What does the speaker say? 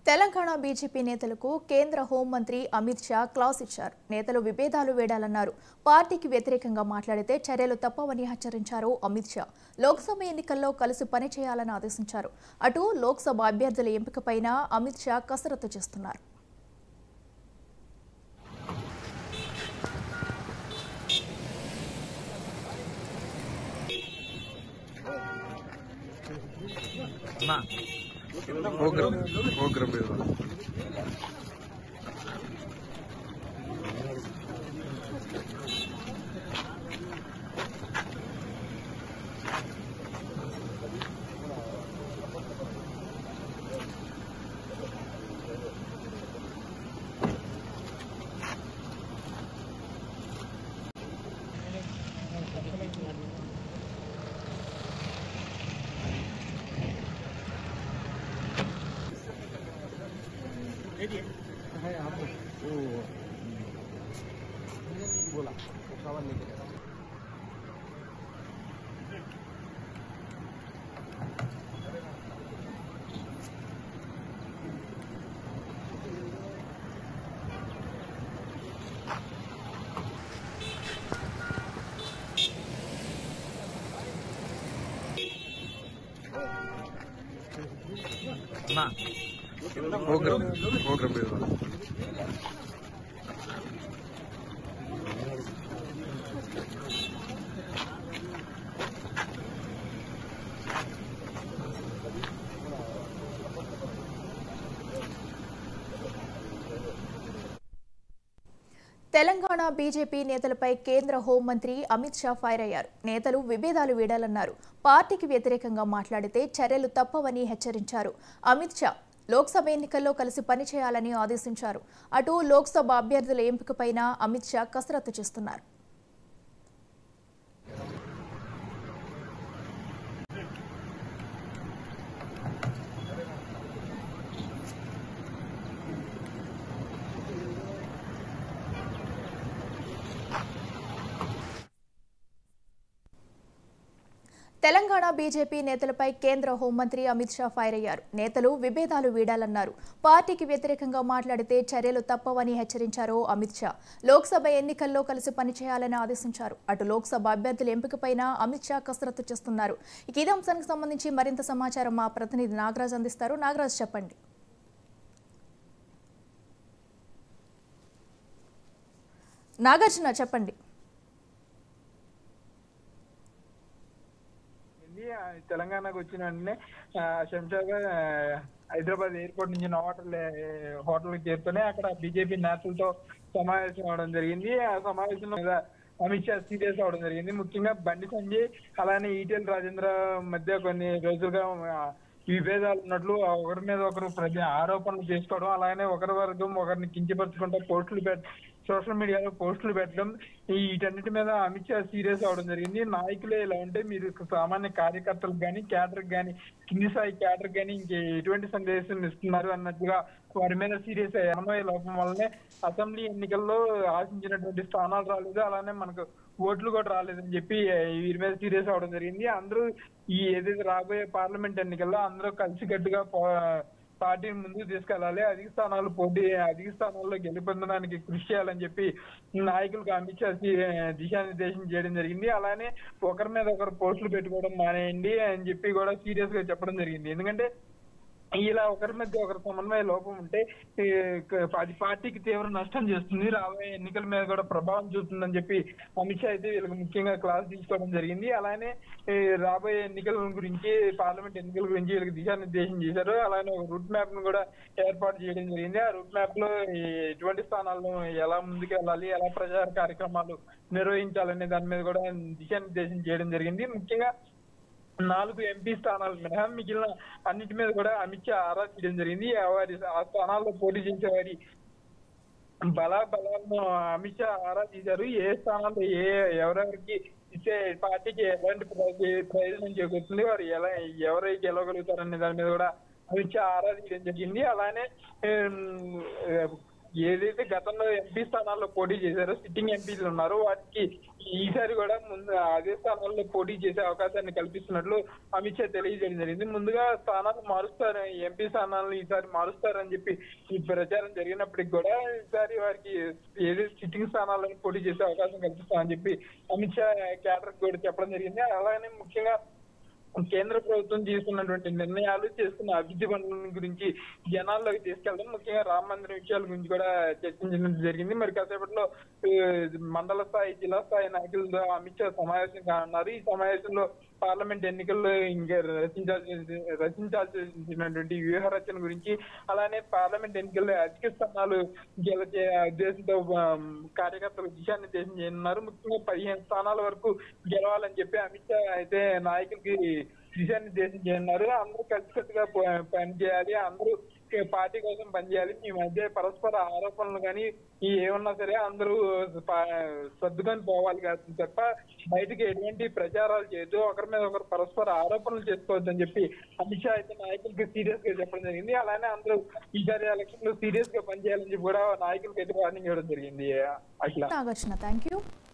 Telangana BJP నేతలకు కేంద్ర హోంమంత్రి అమిత్ షా క్లాస్ ఇచ్చారు నేతలు విభేదాలు వేడాలన్నారు పార్టీకి వ్యతిరేకంగా మాట్లాడితే చర్యలు తప్పవని హెచ్చరించారు అమిత్ షా లోక్సభ ఎన్నికల్లో కలిసి పనిచేయాలని ఆదేశించారు అటు లోక్సభ అభ్యర్థుల ఎంపికపైన అమిత్ షా కసరత్తు చేస్తున్నారు అన్నా ప్రోగ్రామ్ ప్రోగ్రామ్ మీద అన్నా ప్రోగ్రామ్ ప్రోగ్రామ్ మీద తెలంగాణ బీజేపీ నేతలపై కేంద్ర హోంమంత్రి అమిత్ షా ఫైర్ అయ్యారు నేతలు విభేదాలు వీడాలన్నారు పార్టీకి వ్యతిరేకంగా మాట్లాడితే చర్యలు తప్పవని హెచ్చరించారు అమిత్ షా లోక్సభ ఎన్నికల్లో కలిసి పనిచేయాలని ఆదేశించారు అటు లోక్సభ అభ్యర్థుల ఎంపికపైన అమిత్ షా కసరత్తు చేస్తున్నారు తెలంగాణ బీజేపీ నేతలపై కేంద్ర హోంమంత్రి అమిత్ షా ఫైర్ అయ్యారు నేతలు విభేదాలు వీడాలన్నారు పార్టీకి వ్యతిరేకంగా మాట్లాడితే చర్యలు తప్పవని హెచ్చరించారు అమిత్ షా లోక్సభ ఎన్నికల్లో కలిసి పనిచేయాలని ఆదేశించారు అటు లోక్సభ అభ్యర్థుల ఎంపికపైన అమిత్ షా కసరత్తు చేస్తున్నారు ఇక ఇదే అంశానికి సంబంధించి మరింత సమాచారం మా ప్రతినిధి నాగరాజ్ అందిస్తారు నాగరాజ్ చెప్పండి నాగార్జున చెప్పండి వెళ్ళి ఆ, తెలంగాణకు వచ్చిన వెంటనే ఆ, శంషాబాద్ ఆ, హైదరాబాద్ ఎయిర్పోర్ట్ నుంచి నోవాటల్ హోటల్కి చేరుతూనే అక్కడ బీజేపీ నేతలతో సమావేశం అవడం జరిగింది ఆ సమావేశంలో మీద అమిత్ షా సీరియస్ అవడం జరిగింది ముఖ్యంగా బండి సంజయ్ అలానే ఈటెల్ రాజేంద్ర మధ్య కొన్ని రోజులుగా ఆ, విభేదాలు ఉన్నట్లు ఆ ఒకరి మీద ఒకరు ప్రతి ఆరోపణలు చేసుకోవడం అలానే ఒకరి వర్గం ఒకరిని కించపరచుకుంటూ పోస్టులు పెట్ సోషల్ మీడియాలో పోస్టులు పెట్టడం ఈ వీటన్నిటి మీద అమిత్ షా సీరియస్ అవడం జరిగింది నాయకులే ఇలా ఉంటే మీరు సామాన్య కార్యకర్తలకు కానీ క్యాడర్ కానీ కింది స్థాయి క్యాడర్ కానీ ఇంక ఎటువంటి సందేశం ఇస్తున్నారు అన్నట్టుగా వారి మీద సీరియస్ అయ్యారు సమన్వయ లోపం వల్లనే అసెంబ్లీ ఎన్నికల్లో ఆశించినటువంటి స్థానాలు రాలేదు అలానే మనకు ఓట్లు కూడా రాలేదని చెప్పి వీరి మీద సీరియస్ అవడం జరిగింది అందరూ ఈ ఏదైతే రాబోయే పార్లమెంట్ ఎన్నికల్లో అందరూ కలిసికట్టుగా పో- పార్టీని ముందుకు తీసుకెళ్లాలి అధిక స్థానాలు పోటీ అధిక స్థానాల్లో గెలుపొందడానికి కృషి చేయాలని చెప్పి నాయకులకు అమిత్ షా సి- దిశానిర్దేశం చేయడం జరిగింది అలానే ఒకరి మీద ఒకరు పోస్టులు పెట్టుకోవడం మానేయండి అని చెప్పి కూడా సీరియస్ గా చెప్పడం జరిగింది ఎందుకంటే ఇలా ఒకరి మధ్య ఒకరి సమన్వయ లోపం ఉంటే ఈ, క- అది పార్టీకి తీవ్ర నష్టం చేస్తుంది రాబోయే ఎన్నికల మీద కూడా ప్రభావం చూపుతుందని చెప్పి అమిత్ షా అయితే వీళ్ళకి ముఖ్యంగా క్లాస్ తీసుకోవడం జరిగింది అలానే ఈ, రాబోయే ఎన్నికల గురించి పార్లమెంట్ ఎన్నికల గురించి వీళ్ళకి దిశానిర్దేశం చేశారు అలానే ఒక రూట్ మ్యాప్ ను కూడా ఏర్పాటు చేయడం జరిగింది ఆ రూట్ మ్యాప్ లో ఈ ఎటువంటి స్థానాల్లో ఎలా ముందుకు వెళ్ళాలి ఎలా ప్రచార కార్యక్రమాలు నిర్వహించాలనే దాని మీద కూడా దిశానిర్దేశం చేయడం జరిగింది ముఖ్యంగా నాలుగు ఎంపీ స్థానాలు మినహా మిగిలిన అన్నిటి మీద కూడా అమిత్ షా ఆరా తీయడం జరిగింది ఆ వారి ఆ స్థానాల్లో పోటీ చేసే వారి బలా బలాలను అమిత్ షా ఆరా తీశారు ఏ స్థానాల్లో ఏ ఎవరెవరికి ఇచ్చే పార్టీకి ఎలాంటి ప్రయోజ- ప్రయోజనం చేకూరుతుంది వారు ఎలా ఎవరై గెలవగలుగుతారనే దాని మీద కూడా అమిత్ షా ఆరా తీయడం జరిగింది అలానే ఉమ్, ఏదైతే గతంలో ఎంపీ స్థానాల్లో పోటీ చేశారో సిట్టింగ్ ఎంపీలు ఉన్నారో వాటికి ఈసారి కూడా ముందు అదే స్థానాల్లో పోటీ చేసే అవకాశాన్ని కల్పిస్తున్నట్లు అమిత్ షా తెలియజేయడం జరిగింది ముందుగా స్థానాలు మారుస్తారు ఎంపీ స్థానాలను ఈసారి మారుస్తారని చెప్పి ఈ ప్రచారం జరిగినప్పటికి కూడా ఈసారి వారికి ఏదైతే సిట్టింగ్ స్థానాలను పోటీ చేసే అవకాశం కల్పిస్తామని చెప్పి అమిత్ షా కేటర్ కూడా చెప్పడం జరిగింది అలాగనే ముఖ్యంగా కేంద్ర ప్రభుత్వం తీసుకున్నటువంటి నిర్ణయాలు చేస్తున్న అభివృద్ధి పనుల గురించి జనాల్లోకి తీసుకెళ్ళడం ముఖ్యంగా రామ మందిరం విషయాల గురించి కూడా చర్చించడం జరిగింది మరి కాసేపట్లో ఆ, మండల స్థాయి జిల్లా స్థాయి నాయకులతో అమిత్ షా సమావేశం కానున్నారు ఈ సమావేశంలో పార్లమెంట్ ఎన్నికల్లో ఇంకా రచించాల్సి రచించాల్సినటువంటి వ్యూహ రచన గురించి అలానే పార్లమెంట్ ఎన్నికల్లో అధిక స్థానాలు గెలిచే ఉద్దేశంతో ఆ, కార్యకర్తలు దిశానిర్దేశం చేయనున్నారు ముఖ్యంగా పదిహేను స్థానాల వరకు గెలవాలని చెప్పి అమిత్ షా అయితే నాయకులకి దిశానిర్దేశం చేయనున్నారు అందరూ కలిసికట్టుగా ప- పనిచేయాలి అందరూ పార్టీ కోసం పనిచేయాలి మీ మధ్య పరస్పర ఆరోపణలు కానీ ఈ ఏమన్నా సరే అందరూ ప- సర్దుకొని పోవాలి కాదు తప్ప బయటికి ఎటువంటి ప్రచారాలు చేయొద్దు ఒకరి మీద ఒకరు పరస్పర ఆరోపణలు చేసుకోవద్దని చెప్పి అమిత్ షా అయితే నాయకులకి సీరియస్ గా చెప్పడం జరిగింది అలానే అందరూ ఈసారి ఎలక్షన్ లో సీరియస్ గా పనిచేయాలని చెప్పి కూడా నాయకులకి అయితే వార్నింగ్ ఇవ్వడం జరిగింది అట్లా నాగార్జున థ్యాంక్ యూ